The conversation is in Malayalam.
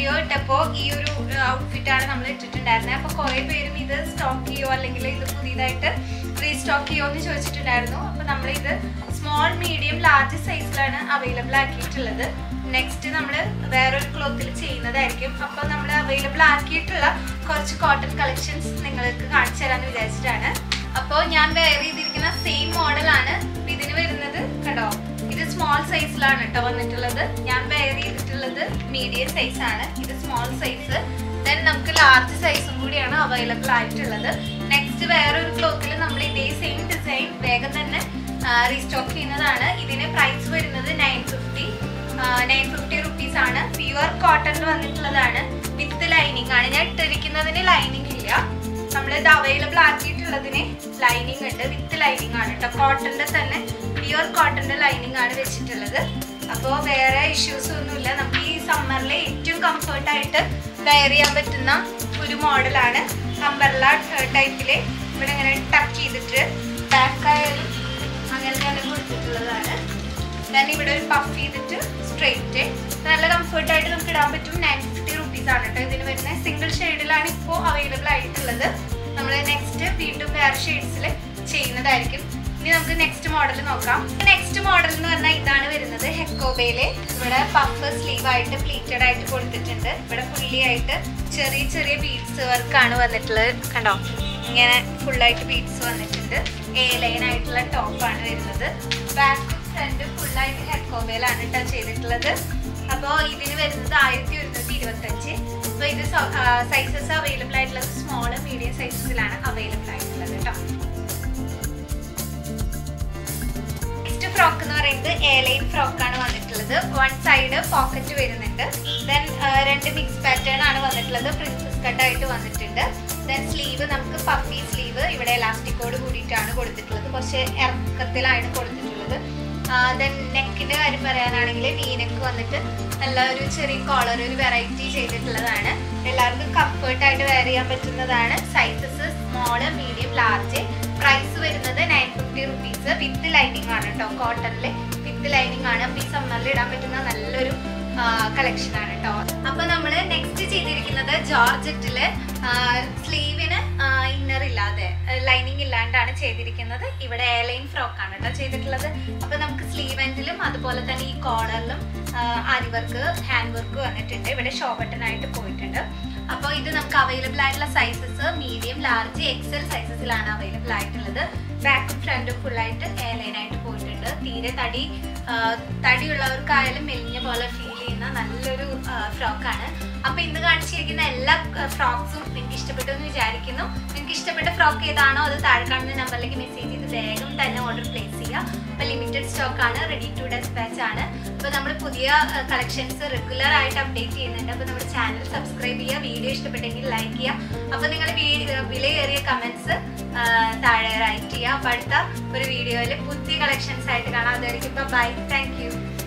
വീഡിയോ ഇട്ടപ്പോൾ ഈ ഒരു ഔട്ട്ഫിറ്റ് ആണ് നമ്മൾ ഇട്ടിട്ടുണ്ടായിരുന്നത് അപ്പോൾ കുറേ പേരും ഇത് സ്റ്റോക്ക് ചെയ്യോ അല്ലെങ്കിൽ ഇത് പുതിയതായിട്ട് റീസ്റ്റോക്ക് ചെയ്യോ എന്ന് ചോദിച്ചിട്ടുണ്ടായിരുന്നു അപ്പോൾ നമ്മളിത് സ്മോൾ മീഡിയം ലാർജ് സൈസിലാണ് അവൈലബിൾ ആക്കിയിട്ടുള്ളത് നെക്സ്റ്റ് നമ്മൾ വേറൊരു ക്ലോത്തിൽ ചെയ്യുന്നതായിരിക്കും അപ്പോൾ നമ്മൾ അവൈലബിൾ ആക്കിയിട്ടുള്ള കുറച്ച് കോട്ടൺ കളക്ഷൻസ് നിങ്ങൾക്ക് കാണിച്ചു തരാമെന്ന് വിചാരിച്ചിട്ടാണ് അപ്പോൾ ഞാൻ വെയർ ചെയ്തിരിക്കുന്ന സെയിം മോഡലാണ് ഇതിന് വരുന്നത് കണ്ടോ ഇത് സ്മോൾ സൈസിലാണ് കേട്ടോ വന്നിട്ടുള്ളത് ഞാൻ വെയർ ചെയ്തിട്ടുള്ളത് മീഡിയം സൈസ് ആണ് ഇത് സ്മോൾ സൈസ് ദെൻ നമുക്ക് ലാർജ് സൈസും കൂടിയാണ് അവൈലബിൾ ആയിട്ടുള്ളത് നെക്സ്റ്റ് വേറൊരു ക്ലോത്തിൽ നമ്മൾ ഇതേ സെയിം ഡിസൈൻ വേഗം തന്നെ റീസ്റ്റോക്ക് ചെയ്യുന്നതാണ് ഇതിന് പ്രൈസ് വരുന്നത് nine fifty nine fifty rupees ആണ് പ്യുവർ കോട്ടണിൽ വന്നിട്ടുള്ളതാണ് വിത്ത് ലൈനിങ് ആണ് ഞാൻ ഇട്ടിരിക്കുന്നതിന് ലൈനിങ് ഇല്ല നമ്മൾ ഇത് അവൈലബിൾ ആക്കിയിട്ടുള്ളതിന് ലൈനിങ് ഉണ്ട് വിത്ത് ലൈനിങ് ആണ് കേട്ടോ കോട്ടന്റെ തന്നെ പ്യുവർ കോട്ടന്റെ ലൈനിങ് ആണ് വെച്ചിട്ടുള്ളത് അപ്പോൾ വേറെ ഇഷ്യൂസ് ഒന്നുമില്ല നമുക്ക് ഈ സമ്മറിൽ ഏറ്റവും കംഫർട്ട് ആയിട്ട് വെയർ ചെയ്യാൻ പറ്റുന്ന ഒരു മോഡലാണ് അംബർല ടൈപ്പിൽ ഇവിടെ ഇങ്ങനെ ടക്ക് ചെയ്തിട്ട് ബാക്ക് ആയാലും അങ്ങനെ തന്നെ കൊടുത്തിട്ടുള്ളതാണ് ഞാൻ ഇവിടെ ഒരു പഫ് ചെയ്തിട്ട് സ്ട്രെയിറ്റ് നല്ല കംഫർട്ട് ആയിട്ട് നമുക്ക് ഇടാൻ പറ്റും നയൻ ഫിഫ്റ്റി റുപ്പീസ് ആണ് കേട്ടോ ഇതിന് വരുന്നത് സിംഗിൾ ഷെയ്ഡിലാണ് ഇപ്പോൾ അവൈലബിൾ ആയിട്ടുള്ളത് നമ്മൾ നെക്സ്റ്റ് വീണ്ടും വേറെ ഷെയ്ഡ്സിൽ ചെയ്യുന്നതായിരിക്കും ഇനി നമുക്ക് നെക്സ്റ്റ് മോഡൽ നോക്കാം നെക്സ്റ്റ് മോഡൽ എന്ന് പറഞ്ഞാൽ ഇതാണ് വരുന്നത് ഹെക്കോബയില് ഇവിടെ പഫ് സ്ലീവ് ആയിട്ട് പ്ലീറ്റഡ് ആയിട്ട് കൊടുത്തിട്ടുണ്ട് ഇവിടെ ഫുള്ളി ആയിട്ട് ചെറിയ ചെറിയ ബീഡ്സ് വർക്കാണ് വന്നിട്ടുള്ളത് കണ്ടോ ഇങ്ങനെ ഫുള്ളായിട്ട് ബീഡ്സ് വന്നിട്ടുണ്ട് എ ലൈൻ ആയിട്ടുള്ള ടോപ്പാണ് വരുന്നത് ബാക്ക് ഫ്രണ്ട് ഫുള്ളായിട്ട് ഹെക്കോബയിലാണ് കേട്ടോ ചെയ്തിട്ടുള്ളത് അപ്പോൾ ഇതിന് വരുന്നത് ആയിരത്തി ഒരുന്നൂറ്റി ഇരുപത്തഞ്ച് അപ്പോൾ ഇത് സൈസസ് അവൈലബിൾ ആയിട്ടുള്ളത് സ്മോൾ മീഡിയം സൈസസിലാണ് അവൈലബിൾ ആയിട്ടുള്ളത് കേട്ടോ നെക്സ്റ്റ് ഫ്രോക്ക് എന്ന് പറയുന്നത് എയർലൈൻ ഫ്രോക്ക് ആണ് വന്നിട്ടുള്ളത് വൺ സൈഡ് പോക്കറ്റ് വരുന്നുണ്ട് ദെൻ രണ്ട് മിക്സ് പാറ്റേൺ ആണ് വന്നിട്ടുള്ളത് പ്രിൻസസ് കട്ട് ആയിട്ട് വന്നിട്ടുണ്ട് ദെൻ സ്ലീവ് നമുക്ക് പഫി സ്ലീവ് ഇവിടെ എലാസ്റ്റിക്കോട് കൂടിയിട്ടാണ് കൊടുത്തിട്ടുള്ളത് കുറച്ച് ഇറക്കത്തിലാണ് കൊടുത്തിട്ടുള്ളത് ദെൻ നെക്കിന്റെ കാര്യം പറയാനാണെങ്കിൽ വീനക്ക് വന്നിട്ട് നല്ല ഒരു ചെറിയ കോളർ ഒരു വെറൈറ്റി ചെയ്തിട്ടുള്ളതാണ് എല്ലാവർക്കും കംഫർട്ട് ആയിട്ട് വെയർ ചെയ്യാൻ പറ്റുന്നതാണ് sizes small medium large price വരുന്നത് nine fifty rupees with lining ആണ് കേട്ടോ കോട്ടണില് വിത്ത് ലൈനിങ് ആണ് അപ്പൊ ഈ സമ്മറിൽ ഇടാൻ പറ്റുന്ന നല്ലൊരു കളക്ഷൻ ആണ് കേട്ടോ അപ്പൊ നമ്മള് നെക്സ്റ്റ് ചെയ്തിരിക്കുന്നത് ജോർജറ്റില് സ്ലീവിന് ഇന്നർ ഇല്ലാതെ ലൈനിങ് ഇല്ലാണ്ടാണ് ചെയ്തിരിക്കുന്നത് ഇവിടെ എയർലൈൻ ഫ്രോക്ക് ആണ് കേട്ടോ ചെയ്തിട്ടുള്ളത് അപ്പൊ നമുക്ക് സ്ലീവ് എൻഡിലും അതുപോലെ തന്നെ ഈ കോളറിലും ആരി വർക്ക് ഹാൻഡ് വർക്ക് വന്നിട്ടുണ്ട് ഇവിടെ ഷോ ബട്ടൺ ആയിട്ട് പോയിട്ടുണ്ട് അപ്പോൾ ഇത് നമുക്ക് അവൈലബിൾ ആയിട്ടുള്ള സൈസസ് മീഡിയം ലാർജ് എക്സൽ സൈസസിലാണ് അവൈലബിൾ ആയിട്ടുള്ളത് ബാക്കും ഫ്രണ്ടും ഫുള്ളായിട്ട് എയർലൈൻ ആയിട്ട് പോയിട്ടുണ്ട് തീരെ തടി തടിയുള്ളവർക്കായാലും മെലിഞ്ഞ പോലെ ഫീൽ ചെയ്യുന്ന നല്ലൊരു ഫ്രോക്കാണ് അപ്പൊ ഇന്ന് കാണിച്ചിരിക്കുന്ന എല്ലാ ഫ്രോക്സും നിങ്ങൾക്ക് ഇഷ്ടപ്പെട്ടു എന്ന് വിചാരിക്കുന്നു നിങ്ങൾക്ക് ഇഷ്ടപ്പെട്ട ഫ്രോക്ക് ഏതാണോ അത് താഴെ കാണുന്ന നമ്പറിലേക്ക് മെസ്സേജ് ചെയ്ത് വേഗം തന്നെ ഓർഡർ പ്ലേസ് ചെയ്യുക അപ്പൊ ലിമിറ്റഡ് സ്റ്റോക്ക് ആണ് റെഡി ടു ഡെസ്പാച്ച് ആണ് അപ്പൊ നമ്മൾ പുതിയ കളക്ഷൻസ് റെഗുലർ ആയിട്ട് അപ്ഡേറ്റ് ചെയ്യുന്നുണ്ട് അപ്പൊ നമ്മുടെ ചാനൽ സബ്സ്ക്രൈബ് ചെയ്യുക വീഡിയോ ഇഷ്ടപ്പെട്ടെങ്കിൽ ലൈക്ക് ചെയ്യുക അപ്പൊ നിങ്ങൾ വിലയേറിയ കമന്റ്സ് താഴെ റൈറ്റ് ചെയ്യുക അപ്പൊ അടുത്ത ഒരു വീഡിയോയിൽ പുതിയ കളക്ഷൻസ് ആയിട്ട് കാണാം അതായിരിക്കും ബൈ താങ്ക് യു